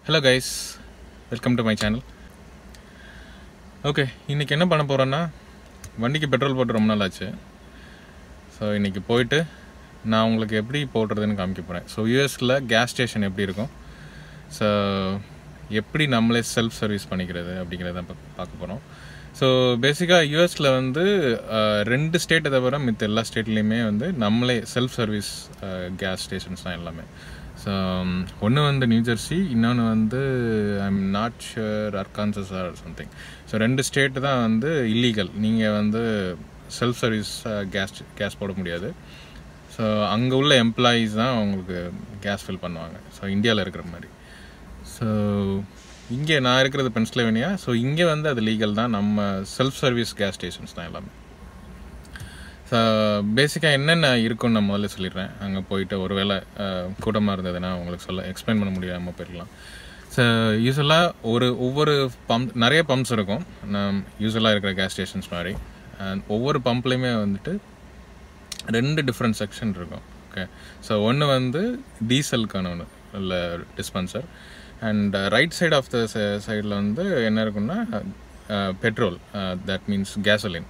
Hello guys welcome to my channel okay இன்றைக்கி என்ன பண்ண போகிறேன்னா வண்டிக்கு பெட்ரோல் போட்டு ரொம்ப நாள் ஆச்சு ஸோ இன்றைக்கி போயிட்டு நான் உங்களுக்கு எப்படி போடுறதுன்னு காமிக்க போகிறேன் ஸோ யூஎஸில் கேஸ் ஸ்டேஷன் எப்படி இருக்கும் ஸோ எப்படி நம்மளே செல்ஃப் சர்வீஸ் பண்ணிக்கிறது அப்படிங்கிறத பா- பார்க்க போகிறோம் ஸோ பேசிக்காக யூஎஸில் வந்து அஹ், ரெண்டு ஸ்டேட்டை தவிர மித்த எல்லா ஸ்டேட்லேயுமே வந்து நம்மளே செல்ஃப் சர்வீஸ் கேஸ் ஸ்டேஷன்ஸ் தான் எல்லாமே ஸோ ஒன்று வந்து நியூ ஜெர்சி இன்னொன்று வந்து I'm not sure Arkansas or something so ரெண்டு ஸ்டேட்டு தான் வந்து இல்லீகல் நீங்கள் வந்து செல்ஃப் சர்வீஸ் கேஸ் கேஸ் போட முடியாது ஸோ அங்கே உள்ள எம்ப்ளாயீஸ் தான் உங்களுக்கு கேஸ் ஃபில் பண்ணுவாங்க ஸோ இந்தியாவில் இருக்கிற மாதிரி ஸோ இங்கே நான் இருக்கிறது பென்சில்வேனியா ஸோ இங்கே வந்து அது லீகல் தான் நம்ம செல்ஃப் சர்வீஸ் கேஸ் ஸ்டேஷன்ஸ் தான் எல்லாமே ஸோ பேசிக்காக என்னென்ன இருக்குன்னு நான் முதல்ல சொல்லிடுறேன் அங்கே போயிட்டு ஒருவேளை கூட்டமாக இருந்ததுன்னா உங்களுக்கு சொல்ல எக்ஸ்பிளைன் பண்ண முடியாமல் போயிடலாம் ஸோ யூஸ்வலாக ஒரு ஒவ்வொரு பம்ப் நிறைய பம்ப்ஸ் இருக்கும் நான் யூஸ்வலாக இருக்கிற கேஸ் ஸ்டேஷன்ஸ் மாதிரி அண்ட் ஒவ்வொரு பம்ப்லேயுமே வந்துட்டு ரெண்டு டிஃப்ரெண்ட் செக்ஷன் இருக்கும் ஓகே ஸோ ஒன்று வந்து டீசலுக்கான ஒன்று இல்லை dispenser and right side of the சைடில் வந்து என்ன இருக்குன்னா பெட்ரோல் தட் மீன்ஸ் கேசோலின்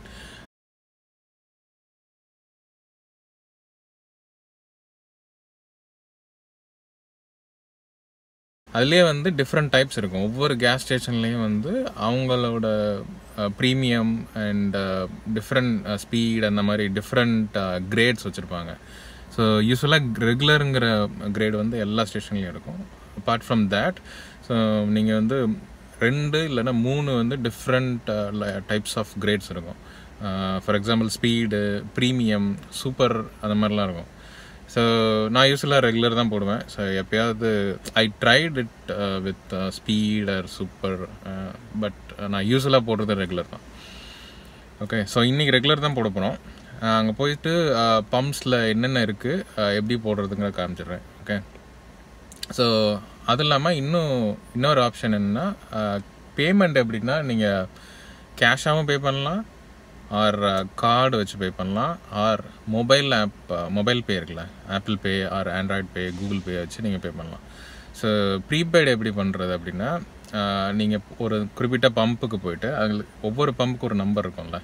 அதுலேயே வந்து டிஃப்ரெண்ட் டைப்ஸ் இருக்கும் ஒவ்வொரு கேஸ் ஸ்டேஷன்லேயும் வந்து அவங்களோட ப்ரீமியம் அண்ட் டிஃப்ரெண்ட் ஸ்பீட் அந்த மாதிரி டிஃப்ரெண்ட் கிரேட்ஸ் வச்சுருப்பாங்க ஸோ யூஸ்வலாக ரெகுலருங்கிற கிரேட் வந்து எல்லா ஸ்டேஷன்லேயும் இருக்கும் அப்பார்ட் ஃப்ரம் தேட் ஸோ நீங்கள் வந்து ரெண்டு இல்லைன்னா மூணு வந்து டிஃப்ரெண்ட் டைப்ஸ் ஆஃப் கிரேட்ஸ் இருக்கும் for example speed premium super அந்த மாதிரிலாம் இருக்கும் ஸோ நான் யூஸ்வலாக ரெகுலர் தான் போடுவேன் ஸோ எப்பயாவது I tried it with speed or super but நான் யூஸ்வலாக போடுறது ரெகுலர் தான் ஓகே ஸோ இன்றைக்கி ரெகுலர் தான் போட போகிறோம் அங்கே போயிட்டு பம்ப்ஸில் என்னென்ன இருக்குது எப்படி போடுறதுங்கிற காமிச்சிடுறேன் ஓகே ஸோ அது இல்லாமல் இன்னும் இன்னொரு ஆப்ஷன் என்னென்னா பேமெண்ட் எப்படின்னா நீங்கள் கேஷாகவும் பே பண்ணலாம் ஆர் கார்டு வச்சு பே பண்ணலாம் or mobile app mobile pay இருக்குல்ல Apple Pay or Android Pay Google Pay வச்சு நீங்கள் பே பண்ணலாம் ஸோ ப்ரீபெய்டு எப்படி பண்ணுறது அப்படின்னா நீங்கள் ஒரு குறிப்பிட்ட பம்புக்கு போயிட்டு அதில் ஒவ்வொரு பம்புக்கு ஒரு நம்பர் இருக்கும்ல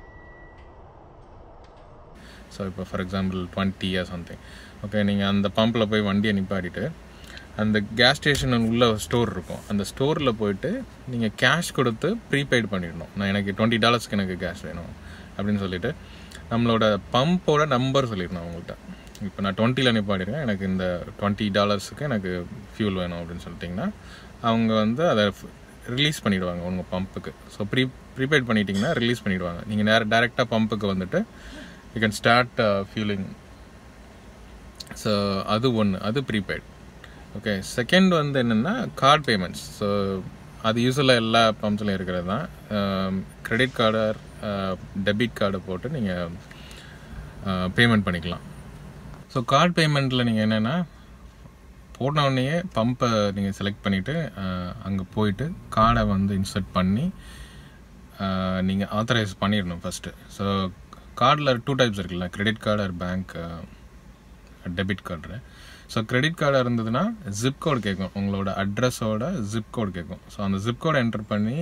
ஸோ இப்போ for example twenty or something okay நீங்கள் அந்த பம்பில் போய் வண்டியை நிப்பாட்டிட்டு அந்த கேஸ் ஸ்டேஷன் உள்ள ஸ்டோர் இருக்கும் அந்த ஸ்டோரில் போயிட்டு நீங்கள் கேஷ் கொடுத்து ப்ரீபெய்டு பண்ணிடணும் நான் எனக்கு டுவெண்ட்டி டாலர்ஸ்க்கு எனக்கு கேஷ் வேணும் அப்படின்னு சொல்லிட்டு நம்மளோட பம்போட நம்பர் சொல்லிடணும் அவங்கள்ட்ட இப்போ நான் டுவெண்ட்டியில் நிப்பாடிருக்கேன் எனக்கு இந்த டுவெண்ட்டி டாலர்ஸுக்கு எனக்கு ஃபியூல் வேணும் அப்படின்னு சொல்லிட்டிங்கன்னா அவங்க வந்து அதை ரிலீஸ் பண்ணிடுவாங்க உங்கள் பம்புக்கு ஸோ ப்ரீ ப்ரீபெய்ட் பண்ணிட்டீங்கன்னா ரிலீஸ் பண்ணிடுவாங்க நீங்கள் நேர டேரெக்டாக பம்புக்கு வந்துட்டு you can start fuelling so அது ஒன்று அது ப்ரீபெய்ட் ஓகே செகண்ட் வந்து என்னென்னா கார்டு பேமெண்ட்ஸ் ஸோ அது யூஸ்வலாக எல்லா பம்ப்ஸ்லையும் இருக்கிறது தான் கிரெடிட் கார்டு டெபிட் கார்டை போட்டு நீங்கள் பேமெண்ட் பண்ணிக்கலாம் ஸோ கார்டு பேமெண்ட்டில் நீங்கள் என்னென்னா போன உடனே பம்பை நீங்கள் செலக்ட் பண்ணிவிட்டு அங்கே போயிட்டு கார்டை வந்து இன்சர்ட் பண்ணி நீங்கள் ஆத்தரைஸ் பண்ணிடணும் ஃபஸ்ட்டு ஸோ கார்டில் டூ டைப்ஸ் இருக்குல்ல credit card or bank debit card so credit கார்டாக இருந்ததுன்னா ஜிப் கோட் கேட்கும் உங்களோட அட்ரஸோட ஜிப் கோட் கேட்கும் ஸோ அந்த ஜிப் கோடை என்டர் பண்ணி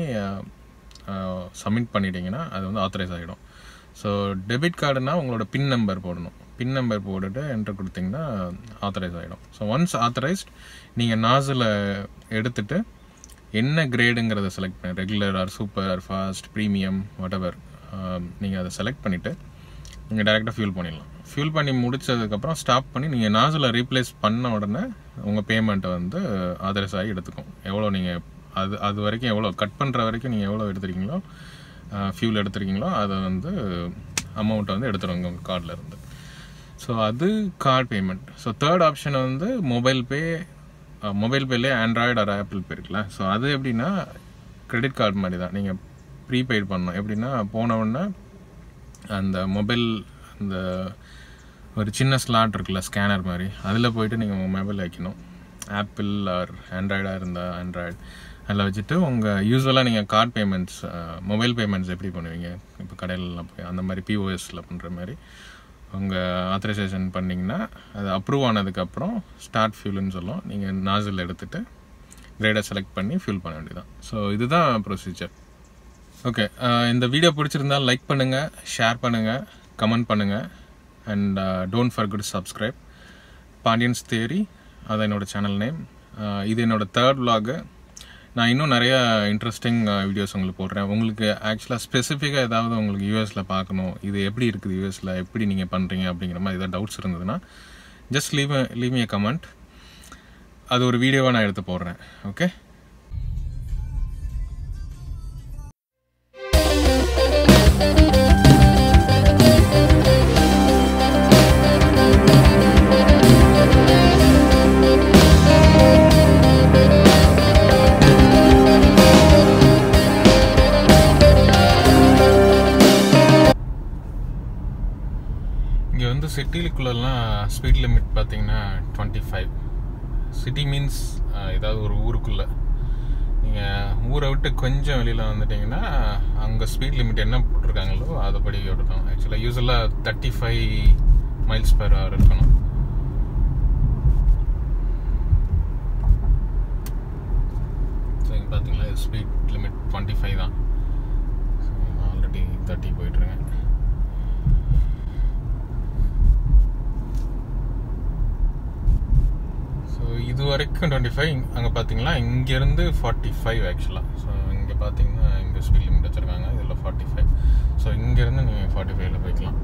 சப்மிட் பண்ணிட்டீங்கன்னா அது வந்து ஆத்தரைஸ் ஆகிடும் ஸோ டெபிட் கார்டுனா உங்களோட பின் நம்பர் போடணும் பின் நம்பர் போட்டுட்டு என்டர் கொடுத்தீங்கன்னா ஆத்தரைஸ் ஆகிடும் ஸோ ஒன்ஸ் ஆத்தரைஸ்ட் நீங்கள் நாசில் எடுத்துட்டு என்ன கிரேடுங்கிறத செலக்ட் பண்ணி regular or super fast premium whatever நீங்கள் அதை செலக்ட் பண்ணிவிட்டு நீங்கள் டேரெக்டாக ஃபியூல் பண்ணிடலாம் ஃபியூல் பண்ணி முடிச்சதுக்கப்புறம் ஸ்டாப் பண்ணி நீங்கள் நாசில் ரீப்ளேஸ் பண்ண உடனே உங்கள் பேமெண்ட்டை வந்து ஆதரைஸ் ஆகி எடுத்துக்கும் எவ்வளோ நீங்கள் அது அது வரைக்கும் எவ்வளோ கட் பண்ணுற வரைக்கும் நீங்கள் எவ்வளோ எடுத்துருக்கீங்களோ ஃபியூல் எடுத்துருக்கீங்களோ அதை வந்து அமௌண்ட்டை வந்து எடுத்துருவாங்க உங்கள் கார்டில் இருந்து ஸோ அது card payment so third option வந்து மொபைல் பே மொபைல் பேலே ஆண்ட்ராய்டு ஆர் ஆப்பிள் பே இருக்குல்ல ஸோ அது எப்படின்னா கிரெடிட் கார்டு மாதிரி தான் நீங்கள் ப்ரீபெய்ட் பண்ணணும் எப்படின்னா போன உடனே அந்த மொபைல் அந்த ஒரு சின்ன ஸ்லாட் இருக்குல்ல ஸ்கேனர் மாதிரி அதில் போயிட்டு நீங்கள் உங்கள் மொபைல் வைக்கணும் ஆப்பிள் ஆர் ஆண்ட்ராய்டாக இருந்தால் ஆண்ட்ராய்டு அதில் வச்சுட்டு உங்கள் யூஸ்வலாக நீங்கள் கார்ட் பேமெண்ட்ஸ் மொபைல் பேமெண்ட்ஸ் எப்படி பண்ணுவீங்க இப்போ கடையிலலாம் போய் அந்த மாதிரி பிஓஎஸில் பண்ணுற மாதிரி உங்கள் ஆத்தரைசேஷன் பண்ணிங்கன்னா அது அப்ரூவ் ஆனதுக்கப்புறம் ஸ்டார்ட் ஃபியூலுன்னு சொல்லும் நீங்கள் நாசில் எடுத்துகிட்டு கிரேடை செலக்ட் பண்ணி ஃபில் பண்ண வேண்டியதான் ஸோ இதுதான் ப்ரொசீஜர் ஓகே இந்த வீடியோ பிடிச்சிருந்தா லைக் பண்ணுங்கள் ஷேர் பண்ணுங்கள் கமெண்ட் பண்ணுங்கள் and don't forget subscribe Pandian's theory அது என்னோட சேனல் நேம் இது என்னோட தேர்ட் vlog நான் இன்னும் நிறைய இன்ட்ரெஸ்டிங் வீடியோஸ் உங்களுக்கு போடுறேன் உங்களுக்கு ஆக்சுவலாக ஸ்பெசிஃபிக்காக ஏதாவது உங்களுக்கு யூஎஸில் பார்க்கணும் இது எப்படி இருக்குது யூஎஸில் எப்படி நீங்கள் பண்ணுறீங்க அப்படிங்கிற மாதிரி ஏதாவது டவுட்ஸ் இருந்ததுன்னா just leave leave me comment அது ஒரு வீடியோவாக நான் எடுத்து போடுறேன் ஓகே இங்கே வந்து சிட்டிலுக்குள்ளெல்லாம் ஸ்பீட் லிமிட் பார்த்தீங்கன்னா டுவெண்ட்டி ஃபைவ் சிட்டி மீன்ஸ் ஏதாவது ஒரு ஊருக்குள்ளே நீங்கள் ஊரை விட்டு கொஞ்சம் வெளியில் வந்துட்டீங்கன்னா அங்கே ஸ்பீட் லிமிட் என்ன போட்டிருக்காங்களோ அதுபடி ஓடணும் ஆக்சுவலாக யூஸ்வலாக thirty five miles per hour இருக்கணும் ஸோ இங்கே பார்த்தீங்களா ஸ்பீட் லிமிட் டுவெண்ட்டி ஃபைவ் தான் ஆல்ரெடி தேர்ட்டி போயிட்டுருங்க ஸோ இது வரைக்கும் டுவெண்ட்டி ஃபைவ் அங்கே பார்த்தீங்களா இங்கேருந்து ஃபார்ட்டி ஃபைவ் ஆக்சுவலாக ஸோ இங்கே பார்த்தீங்கன்னா இங்கே ஸ்பீட் லிமிட் வச்சுருக்காங்க இதில் ஃபார்ட்டி ஃபைவ் ஸோ இங்கேருந்து நீங்கள் ஃபார்ட்டி ஃபைவ்ல போய்க்கலாம்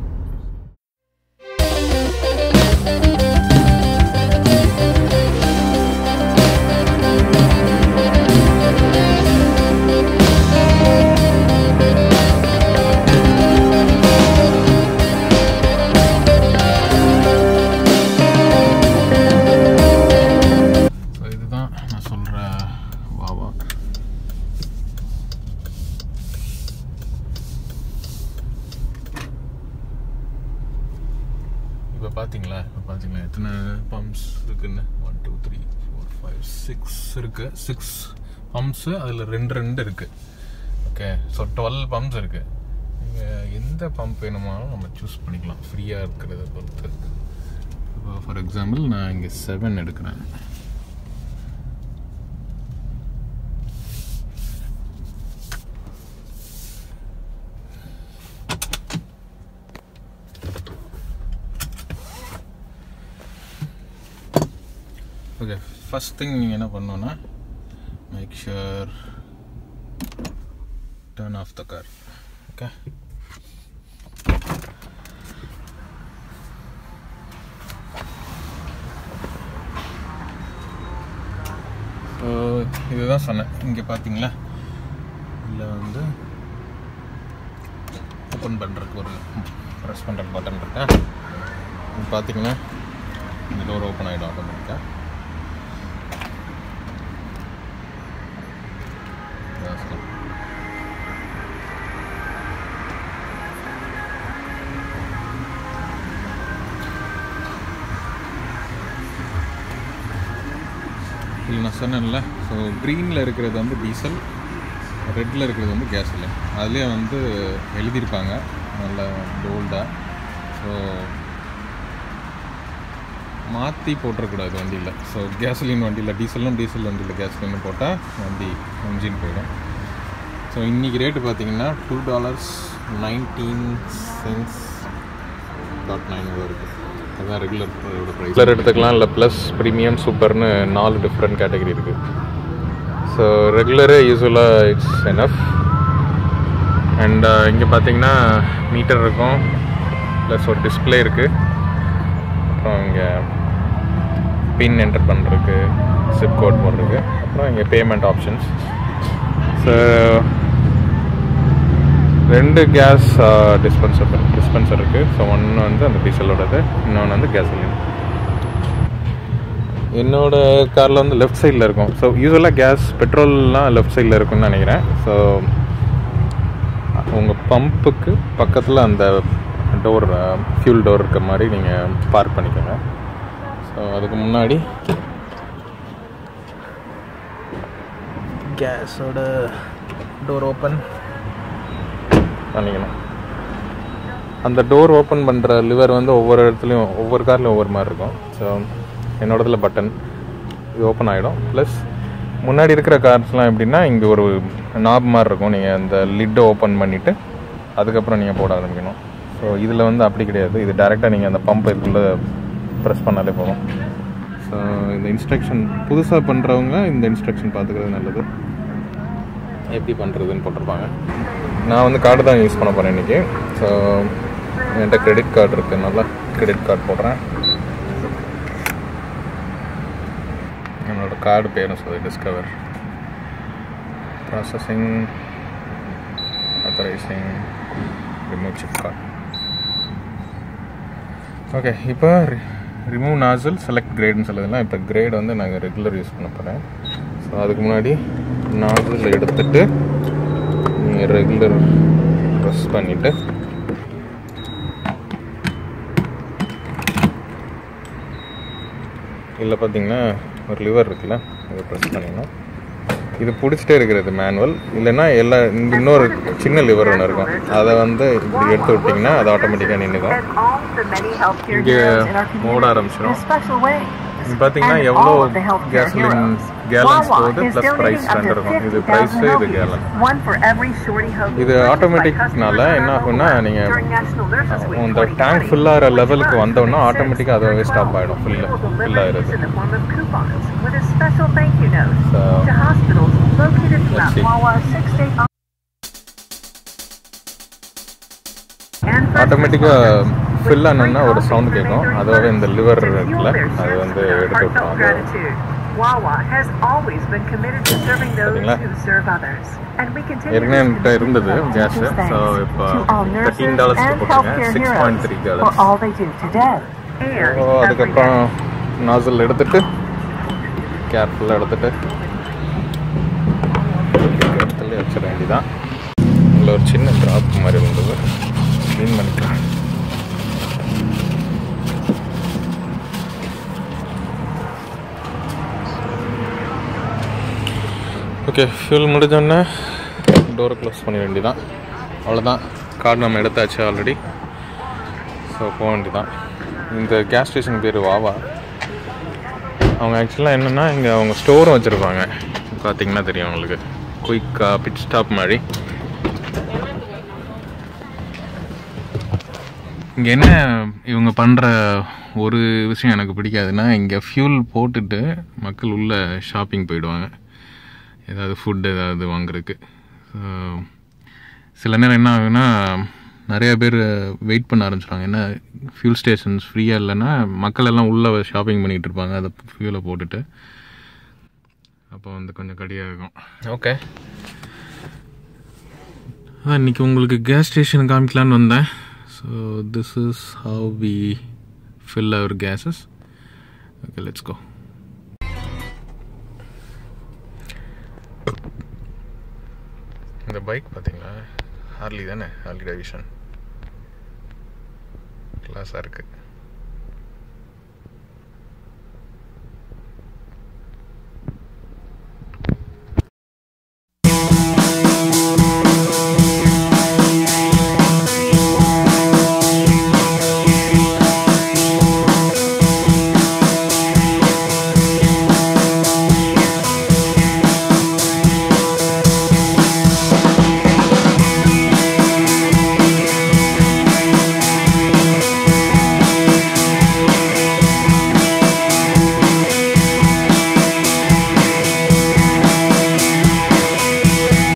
ஸோ இதுதான் நான் சொல்கிற வாவா இப்போ பார்த்தீங்களா இப்போ பார்த்தீங்களா எத்தனை பம்ப்ஸ் இருக்குன்னு one two three four five six இருக்கு சிக்ஸ் பம்ப்ஸு அதில் ரெண்டு ரெண்டு இருக்கு ஓகே ஸோ டுவெல் பம்ப்ஸ் இருக்கு நீங்கள் எந்த பம்ப் வேணுமாலும் நம்ம சூஸ் பண்ணிக்கலாம் ஃப்ரீயாக இருக்கிறத பொறுத்து இப்போ ஃபார் எக்ஸாம்பிள் நான் இங்கே செவன் எடுக்கிறேன் ஓகே ஃபஸ்ட் திங் நீங்கள் என்ன பண்ணணுன்னா make sure turn off the car okay so இதுதான் சொன்னேன் இங்கே பார்த்தீங்களா இதில் வந்து ஓப்பன் பண்ணுறதுக்கு ஒரு ப்ரெஸ் பண்ணுற பட்டன் இருக்கா இது பார்த்தீங்கன்னா இந்த டோர் ஓப்பன் ஆகிடும் ஆட்டோமேட்டிக்காக இதில் நான் சொன்னேன்ல ஸோ க்ரீனில் இருக்கிறது வந்து டீசல் ரெட்டில் இருக்கிறது வந்து கேஸில் அதுலேயே வந்து எழுதியிருப்பாங்க நல்ல போல்டாக ஸோ மாற்றி போட்டுறக்கூடாது வண்டியில் ஸோ கேஸ்லின் வண்டியில் டீசலும் டீசல் வண்டியில் கேஸ்லின்னு போட்டால் வண்டி இன்ஜின் போயிடும் ஸோ இன்றைக்கி ரேட்டு பார்த்தீங்கன்னா two dollars nineteen cents dot nine இருக்குது அதுதான் ரெகுலர் ப்ரைஸ் ரெகுலர் எடுத்துக்கலாம் இல்லை ப்ளஸ் ப்ரீமியம் சூப்பர்னு நாலு டிஃப்ரெண்ட் கேட்டகரி இருக்குது ஸோ ரெகுலரு யூஸ்வலாக இட்ஸ் எனஃப் அண்ட் இங்கே பார்த்தீங்கன்னா மீட்டர் இருக்கும் ப்ளஸ் ஒரு டிஸ்பிளே இருக்குது அப்புறம் இங்கே பின் என்டர் பண்ணுறதுக்கு சிப் கோட் போடுறதுக்கு அப்புறம் இங்கே பேமெண்ட் ஆப்ஷன்ஸ் ஸோ ரெண்டு கேஸ் டிஸ்பென்சர் டிஸ்பென்சர் இருக்குது ஸோ ஒன்று வந்து அந்த டீசலோடது இன்னொன்று வந்து கேஸ்லின் என்னோட காரில் வந்து லெஃப்ட் சைடில் இருக்கும் ஸோ யூஸ்வலாக கேஸ் பெட்ரோல்லாம் லெஃப்ட் சைடில் இருக்கும்னு நினைக்கிறேன் ஸோ உங்கள் பம்புக்கு பக்கத்தில் அந்த டோர் ஃபியூல் டோர் இருக்க மாதிரி நீங்கள் பார்க் பண்ணிக்கோங்க ஸோ அதுக்கு முன்னாடி கேஸோட டோர் ஓப்பன் பண்ணிக்கணும் அந்த டோர் ஓப்பன் பண்ணுற லிவர் வந்து ஒவ்வொரு இடத்துலையும் ஒவ்வொரு கார்லையும் ஒவ்வொரு மாதிரி இருக்கும் ஸோ என்னோடதுல பட்டன் இது ஓப்பன் ஆகிடும் ப்ளஸ் முன்னாடி இருக்கிற கார்ஸ்லாம் எப்படின்னா இங்கே ஒரு நாப் மாதிரி இருக்கும் நீங்கள் அந்த லிட்டை ஓப்பன் பண்ணிவிட்டு அதுக்கப்புறம் நீங்கள் போட ஆரம்பிக்கணும் ஸோ இதில் வந்து அப்படி கிடையாது இது டேரெக்டாக நீங்கள் அந்த பம்ப் இதுக்குள்ளே ப்ரெஸ் பண்ணாலே போதும் ஸோ இந்த இன்ஸ்ட்ரக்ஷன் புதுசாக பண்ணுறவங்க இந்த இன்ஸ்ட்ரக்ஷன் பார்த்துக்கிறது நல்லது எப்படி பண்ணுறதுன்னு போட்டிருப்பாங்க நான் வந்து கார்டு தான் யூஸ் பண்ண போகிறேன் இன்றைக்கி ஸோ என்கிட்ட கிரெடிட் கார்டு இருக்குது நல்லா கிரெடிட் கார்டு போடுறேன் என்னோட கார்டு பேரும் சொல்லி Discover processing authorizing remove chip card okay இப்போ ரிமூவ் நாசல் செலக்ட் கிரேட்னு சொல்லுதுலாம் இப்போ கிரேட் வந்து நாங்கள் ரெகுலர் யூஸ் பண்ண போகிறேன் ஸோ அதுக்கு முன்னாடி நாசல் எடுத்துட்டு நீங்கள் ரெகுலர் ப்ரெஸ் பண்ணிவிட்டு இதில் பார்த்தீங்கன்னா ஒரு லிவர் இருக்குல்ல இதை ப்ரெஸ் பண்ணிடணும் இது பிடிச்சிட்டே இருக்கிறது மேனுவல் இல்லைன்னா எல்லா இந்த இன்னொரு சின்ன லிவர் ஒன்று இருக்கும் அதை வந்து இப்படி எடுத்து விட்டிங்கன்னா அது ஆட்டோமேட்டிக்காக நின்றுக்கும் and all the many healthcare இங்கே heroes in our ஓட community in ஆரம்பிச்சிடும் a special way. இது பார்த்தீங்கன்னா And எவ்வளோ all of the healthcare கேஸ்லின் heroes. கேலன்ஸ் Wawa போகுது is plus donating price up ரெண்டு to இருக்கும் இது 50,000 ப்ரைஸு இது healthy gallon eats, one for every shorty hope இது purchased by ஆட்டோமேட்டிக்னால customers என்ன in our ஆகும்னா local நீங்கள் during National Nurses Week இந்த 2020, டேங்க் ஃபுல்லாகிற which லெவலுக்கு runs வந்தோடனே from ஆட்டோமேட்டிக்காக அதுவே 6 ஸ்டாப் to ஆகிடும் 12. ஃபுல்லு We will deliver ஃபுல்லாகிடுது these in the form of coupons with a special thank you note So, to hospitals located throughout see. Wawa's six state and first ஆட்டோமேட்டிக்காக responders. Fill With ஆனோன்னா free ஒரு coffee sound for May கேட்கும் 31st அதுவாகவே இந்த lever to fuel இருக்குல்ல their அது service வந்து with எடுத்து heartfelt விட்டுரும் அது gratitude. Wawa has always been committed to serving those பாத்தீங்களா? who serve others. And we continue ஏற்கனவே this என்கிட்ட இருந்தது கேஸ் Thanks ஸோ இப்போ to all nurses தேர்ட்டீன் டாலர்ஸ்க்கு and போட்டுருங்க healthcare six heroes point three for dollars all they do today and so every அதுக்கப்புறம் day. Nozzle எடுத்துட்டு கேர்ஃபுல்லாக எடுத்துட்டு இடத்துல வச்சிட வேண்டியதான் இதில் ஒரு சின்ன ட்ராப் மாதிரி இருந்தது க்ளீன் பண்ணிக்கலாம் ஓகே ஃபியூல் முடிஞ்சோடனே டோரை க்ளோஸ் பண்ண வேண்டியதான் அவ்வளோதான் கார்டு நம்ம எடுத்தாச்சு ஆல்ரெடி ஸோ போக வேண்டியதான் இந்த கேஸ் ஸ்டேஷன் பேர் வாவா அவங்க ஆக்சுவலாக என்னென்னா இங்கே அவங்க ஸ்டோரும் வச்சுருப்பாங்க பார்த்தீங்கன்னா தெரியும் உங்களுக்கு குயிக்காக பிட் ஸ்டாப் மாதிரி இங்கே என்ன இவங்க பண்ணுற ஒரு விஷயம் எனக்கு பிடிக்காதுன்னா இங்கே ஃபியூல் போட்டுட்டு மக்கள் உள்ள ஷாப்பிங் போயிடுவாங்க ஏதாவது ஃபுட் ஏதாவது வாங்குறதுக்கு So, சில நேரம் என்ன ஆகுன்னா நிறைய பேர் வெயிட் பண்ண ஆரம்பிச்சிடுவாங்க என்ன ஃபியூல் ஸ்டேஷன்ஸ் ஃப்ரீயாக இல்லைன்னா மக்கள் எல்லாம் உள்ளே ஷாப்பிங் பண்ணிகிட்டு இருப்பாங்க அதை ஃபியூலை போட்டுட்டு அப்போ வந்து கொஞ்சம் கடியாக இருக்கும் ஓகே அதான் இன்றைக்கி உங்களுக்கு கேஸ் ஸ்டேஷன் காமிக்கலான்னு வந்தேன் so this is how we fill our gases okay let's go இந்த பைக் பார்த்தீங்களா ஹார்லி தானே ஹார்லி டேவிஷன் கிளாஸாக இருக்குது